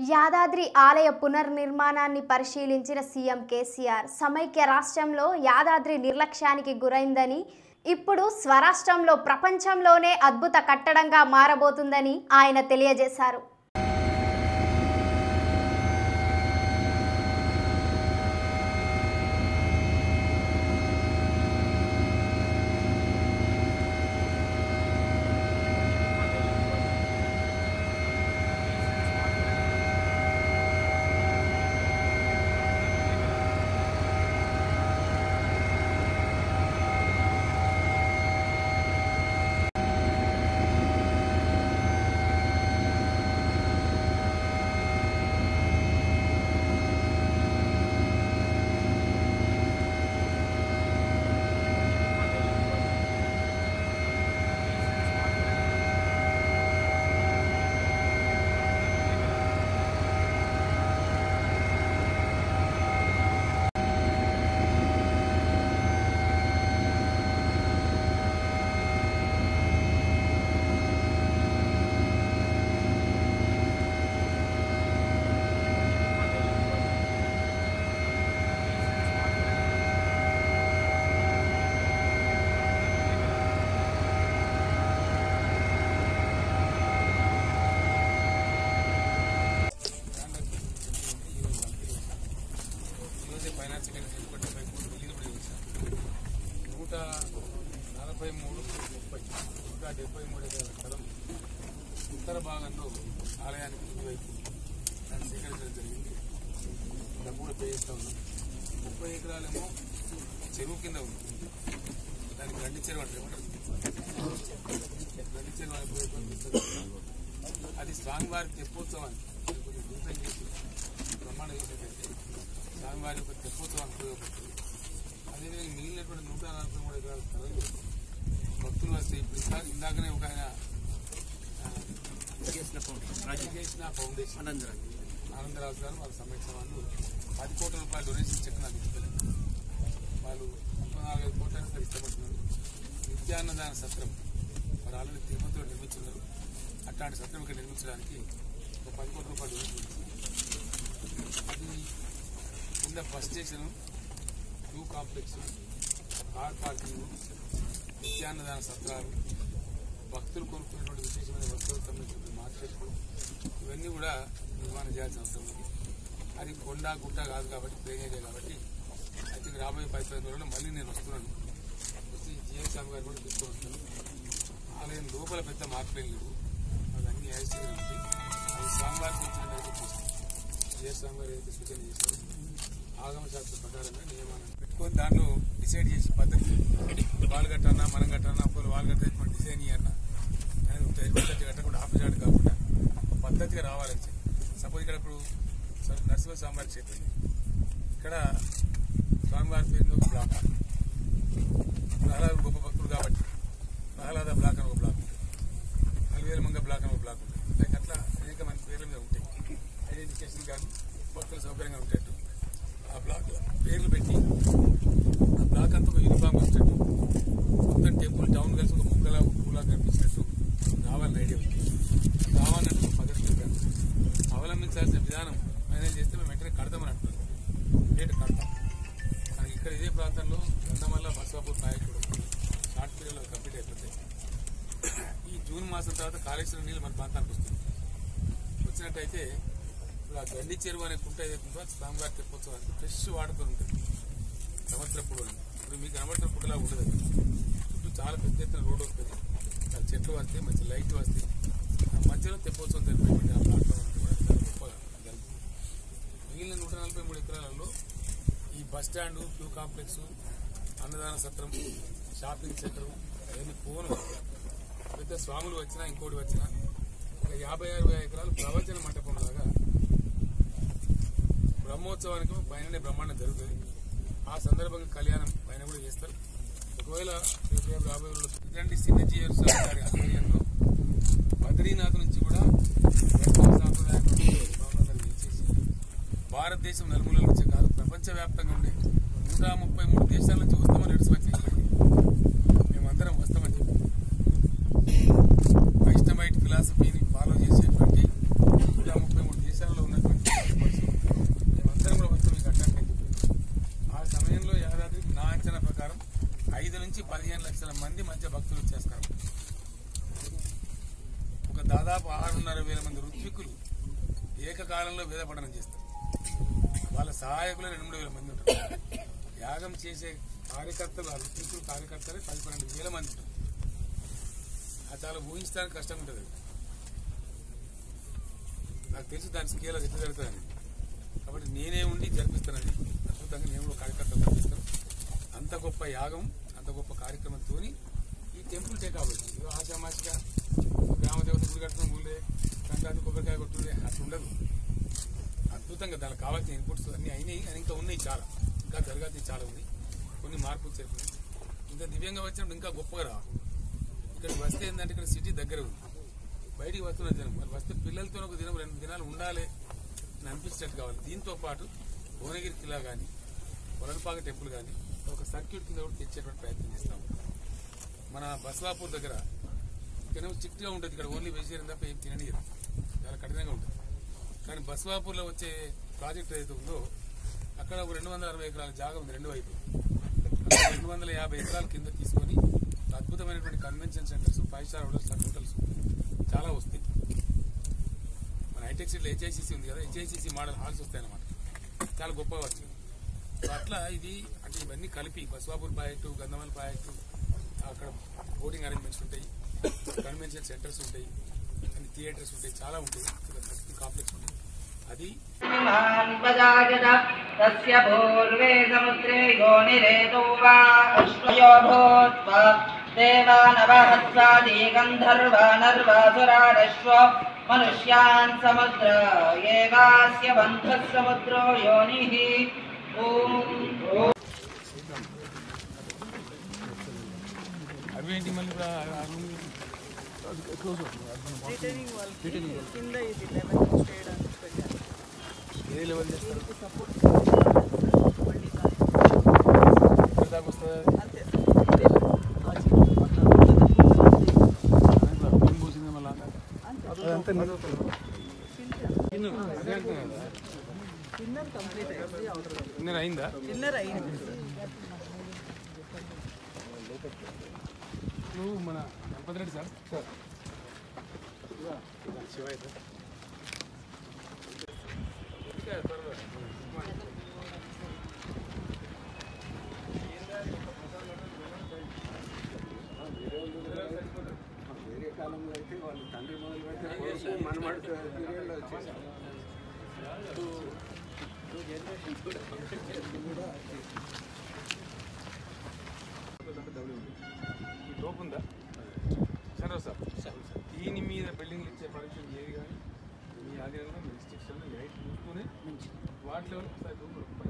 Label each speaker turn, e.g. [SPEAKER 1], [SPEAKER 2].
[SPEAKER 1] యాదాద్రి ఆలయ పునర్నిర్మాణాన్ని పరిశీలించిన సీఎం కేసీఆర్ సమైక్య రాష్ట్రంలో యాదాద్రి నిర్లక్ష్యానికి గురైందని ఇప్పుడు స్వరాష్ట్రంలో ప్రపంచంలోనే అద్భుత కట్టడంగా మారబోతుందని ఆయన తెలియజేశారు
[SPEAKER 2] ఈరోజే ఫైనాన్స్ సెక్రటరీ ఒక డెబ్బై మూడు బిల్లులు కూడా చేశారు నూట నలభై మూడు ముప్పై నూట డెబ్బై మూడు ఎకరాల స్థలం ఉత్తర భాగంలో ఆలయానికి ఇటువైపు దాన్ని సేకరించడం జరిగింది డబ్బు కూడా పే చేస్తా ఉన్నాం ముప్పై ఎకరాలేమో చెరువు కింద ఉంది దానికి గండి చెరువు అంటే ఏమంటారు గండి చెరువు అని పోయి పంపిస్తారు. అది స్వామివారి తెప్పోత్సవానికి కొంచెం డిఫరెంట్ చేసి బ్రహ్మాండ చేసేటైతే స్వామివారి యొక్క తెప్పోత్సవానికి ఉపయోగపడుతుంది అదేవిధంగా మిగిలినటువంటి నూట నలభై మూడు ఎకరాల స్థలంలో భక్తులు వస్తే ఇప్పుడు ఇంకా ఇందాకనే ఒక ఆయన చేసిన ఫౌండేషన్ ఆనందరాజు గారు వాళ్ళ సమేక్ష వాళ్ళు పది కోట్ల రూపాయల డొనేషన్ చెక్ నాకు ఇస్తారు వాళ్ళు ముప్పై నాలుగైదు కోట్ల సార్ ఇష్టపడుతున్నారు నిత్యాన్నదాన సత్రం వారు ఆల్రెడీ తిరుపతిలో నిర్మించున్నారు అట్లాంటి సత్రం ఇక్కడ నిర్మించడానికి ఒక పది కోట్ల రూపాయలు డొనేషన్ ఇచ్చింది. అది కింద bus station queue complex car parking నిత్యాన్నదాన సత్రాలు భక్తులు కొనుక్కునేటువంటి విశేషమైన వస్తువులకు సంబంధించిన మార్కెట్లు ఇవన్నీ కూడా నిర్మాణం చేయాల్సిన అవసరం ఉంది అది కొండ గుట్ట కాదు కాబట్టి ప్లేన్ ఏరియా కాబట్టి అయితే రాబోయే పది పది రోజుల్లో మళ్ళీ నేను వస్తున్నాను వచ్చి జిఎస్ స్వామి గారు కూడా తీసుకొని వస్తాను ఆలయం లోపల పెద్ద మార్పులేం లేవు అవన్నీ యాక్సిడెంట్ ఉంటాయి అవి స్వామివారికి ఇచ్చిన మేరకు చూస్తాం జిఎస్ స్వామి గారు ఏదైతే సూచన చేశారో ఆగమ శాస్త్ర ప్రకారంగా నియమాలను పెట్టుకొని దాంట్లో డిసైడ్ చేసి పద్ధతి వాళ్ళు కట్టన్నా మనం కట్టన్నా ఒకరు వాళ్ళు కట్టే డిజైన్ ఇవ్వన్నా అనేది ఉంటుంది పద్ధతి కట్టకుండా ఆపోజిట్ కాకుండా ఒక పద్ధతిగా రావాలని చెప్పి సపోజ్ ఇక్కడ ఇప్పుడు స- నరసింహ స్వామివారి క్షేత్రం ఉంది. ఇక్కడ స్వామివారి పేరు మీద ఒక బ్లాక్ ప్రహ్లాద గొప్ప భక్తుడు కాబట్టి ప్రహ్లాద బ్లాక్ అని ఒక బ్లాక్ ఉంటుంది అలివేల మంగ బ్లాక్ అని ఒక బ్లాక్ ఉంటుంది లైక్ అట్లా అనేక మంది పేర్ల మీద ఉంటాయి ఐడెంటిఫికేషన్ కానీ భక్తుల సౌకర్యంగా ఉండేట్టు ఆ బ్లాక్ పేర్లు పెట్టి ఆ బ్లాక్ అంతా ఒక యూనిఫామ్ వచ్చేటట్టు మొత్తం టెంపుల్ టౌన్ కలిసి ఒక ముక్కలా ఒక పూలా కనిపించినట్టు రావాలని ఐడియా ఉంది రావాలంటే ఒక పద్ధతి చెప్పాను అవలంబించాల్సిన విధానం మేనేజ్ చేస్తే మేము వెంటనే కడతామని అంటున్నాం డేట్ కడతాం మనకి ఇక్కడ ఇదే ప్రాంతంలో గంధమల్ల బసవాపూర్ నాయకుడు షార్ట్ పీరియడ్లో కంప్లీట్ అయిపోతాయి ఈ జూన్ మాసం తర్వాత కాళేశ్వరం నీళ్ళు మన ప్రాంతానికి వస్తుంది వచ్చినట్టయితే ఇప్పుడు ఆ గండి చెరువు అనే కుంట ఏదైతే ఉందో అది స్వామివారి తెప్పోత్సవానికి ఫ్రెష్ వాటర్తో ఉంటుంది సంవత్సరం పొడవు ఇప్పుడు మీకు కనబడుతున్న పుట్టలా ఉండదు అది. చుట్టూ చాలా పెద్ద ఎత్తున రోడ్డు వస్తుంది చాలా చెట్లు వస్తాయి మంచి లైట్ వస్తాయి ఆ మధ్యలో తెప్పోత్సవం జరిపేటువంటి ఆ ప్లాట్ఫామ్ అంతా కూడా చాలా గొప్పగా జరుగుతుంది మిగిలిన నూట నలభై మూడు ఎకరాలలో ఈ బస్ స్టాండ్ క్యూ కాంప్లెక్స్ అన్నదాన సత్రం షాపింగ్ సెంటర్ అవన్నీ పోను పెద్ద స్వాములు వచ్చినా ఇంకోటి వచ్చినా ఒక యాభై అరవై ఎకరాలు ప్రవచన మంటపం లాగా బ్రహ్మోత్సవానికి పైననే బ్రహ్మాండం జరుగుతుంది ఆ సందర్భంగా కళ్యాణం పైన కూడా చేస్తారు ఒకవేళ రేపు రేపు రాబోయే రోజుల్లో ఇలాంటి సిద్ధజీయర్ స్వామి గారి ఆధ్వర్యంలో బద్రీనాథ్ నుంచి కూడా వెస్టర్న్ సాంప్రదాయం భవనాలను ఇచ్చేసి భారతదేశం నలుమూలల నుంచి కాదు ప్రపంచవ్యాప్తంగా ఉండే నూట ముప్పై మూడు దేశాల నుంచి వస్తామని నడిచి వచ్చింది మేమందరం వస్తామని చెప్పి వైష్ణవైట్ ఫిలాసఫీని ఫాలో చేసేటువంటి నూట ముప్పై మూడు దేశాల్లో ఉన్న ఏకకాలంలో వేద పఠనం చేస్తారు వాళ్ళ సహాయకులు రెండు మూడు వేల మంది ఉంటారు యాగం చేసే కార్యకర్తలు ఆ ఋత్వికులు కార్యకర్తలే పది పన్నెండు వేల మంది ఉంటారు అది చాలా ఊహించడానికి కష్టంగా ఉంటుంది అది. నాకు తెలుసు దాని స్కేల్ అది ఎట్లా జరుగుతుందని కాబట్టి నేనే ఉండి జరిపిస్తానని అద్భుతంగా నేను కూడా కార్యకర్తలు జరిపిస్తాను అంత గొప్ప యాగం అంత గొప్ప కార్యక్రమంతో ఈ టెంపుల్ టేక్ అవ్వచ్చు ఏదో ఆశామాషిగా గ్రామదేవత గుడి కట్టుకుని ఊళ్ళే సంక్రాంతి కొబ్బరికాయ కొట్టుండే అట్లా ఉండదు అద్భుతంగా దానికి కావాల్సిన ఇన్పుట్స్ అన్ని అయినాయి అని ఇంకా ఉన్నాయి చాలా ఇంకా జరగాల్సి చాలా ఉంది కొన్ని మార్పులు చేరుకున్నాయి ఇంకా దివ్యంగా వచ్చినప్పుడు ఇంకా గొప్పగా రావాలి ఇక్కడ వస్తే ఏంటంటే ఇక్కడ సిటీ దగ్గర ఉంది బయటికి వస్తున్న జనం మరి వస్తే పిల్లలతో ఒక దినం రెండు దినాలు ఉండాలి అని అనిపించినట్టు కావాలి దీంతో పాటు భువనగిరి కిలా కానీ కొలనపాక టెంపుల్ కానీ ఒక సర్క్యూట్ కింద కూడా తెచ్చేటువంటి ప్రయత్నం చేస్తాం మన బస్వాపూర్ దగ్గర ఇక్కడేమో స్ట్రిక్ట్గా ఉంటుంది ఇక్కడ ఓన్లీ వెజిటేరియన్ తప్ప ఏం తిననీయరు చాలా కఠినంగా ఉంటుంది కానీ బస్వాపూర్లో వచ్చే ప్రాజెక్ట్ ఏదైతే ఉందో అక్కడ ఒక రెండు వందల అరవై ఎకరాల జాగా ఉంది రెండు వైపు రెండు వందల యాభై ఎకరాల కింద తీసుకొని అద్భుతమైనటువంటి convention centres five star hotels hotels చాలా వస్తాయి మన హైటెక్ సిటీలో హెచ్ఐసిసి ఉంది కదా హెచ్ఐసిసి మోడల్ హాల్స్ వస్తాయి అన్నమాట చాలా గొప్పగా వచ్చింది సో అట్లా ఇది అంటే ఇవన్నీ కలిపి బస్వాపూర్ ప్రాజెక్టు గంధమల్ ప్రాజెక్టు అక్కడ బోర్డింగ్ అరేంజ్మెంట్స్ ఉంటాయి కన్వెన్షన్ సెంటర్స్ ఉంటాయి అన్ని థియేటర్స్ ఉంటాయి చాలా ఉంటాయి కాంప్లెక్స్ ఉంటాయి అది
[SPEAKER 3] इमान् वजायत तस्य पूर्वे समुद्रे योनिरेतो वा अश्वयो भूत्वा देवानवहत्सादि गन्धर्वानर्वासुराडश्व मनुष्यान् समुद्र एवास्य बन्धः समुद्रो योनिः ॐ
[SPEAKER 2] అవేంటి మళ్ళీ ఇప్పుడు ఆ- ఆ room
[SPEAKER 4] రిటర్నింగ్ వాళ్ళకి కింద ఇది లెవెన్ చేయడానికి పెట్టారు
[SPEAKER 2] ఏ లెవెల్ చేస్తారు
[SPEAKER 4] దీనికి సపోర్ట్ మళ్ళీ
[SPEAKER 2] ఎక్కడ దాకా వస్తుంది అది?
[SPEAKER 4] అంతే
[SPEAKER 2] దాంట్లో భూమి పూసింది మళ్ళీ అంతా. అదే అంటున్నా కదా.
[SPEAKER 4] ఇన్నర్ కంప్లీట్ అయింది అవుటర్
[SPEAKER 2] ఇన్నర్ అయిందా
[SPEAKER 4] ఇన్నర్ అయింది
[SPEAKER 2] నువ్వు మన Ganapathi Reddy sir sir Shivaya sir
[SPEAKER 5] వేరే కాలంలో అయితే వాళ్ళు తండ్రి మొదలు పెట్టిన కొడుకు మనమడు పీరియడ్లో వచ్చేసారు
[SPEAKER 2] ఈ టోప్ ఉందా సరే సార్ దీని మీద బిల్డింగ్లు ఇచ్చే పర్మిషన్ ఏది కానీ మీ ఆధీనంలో మీ రిస్ట్రిక్షన్ ఎయిట్ చూసుకుని వాటిలో ఒకసారి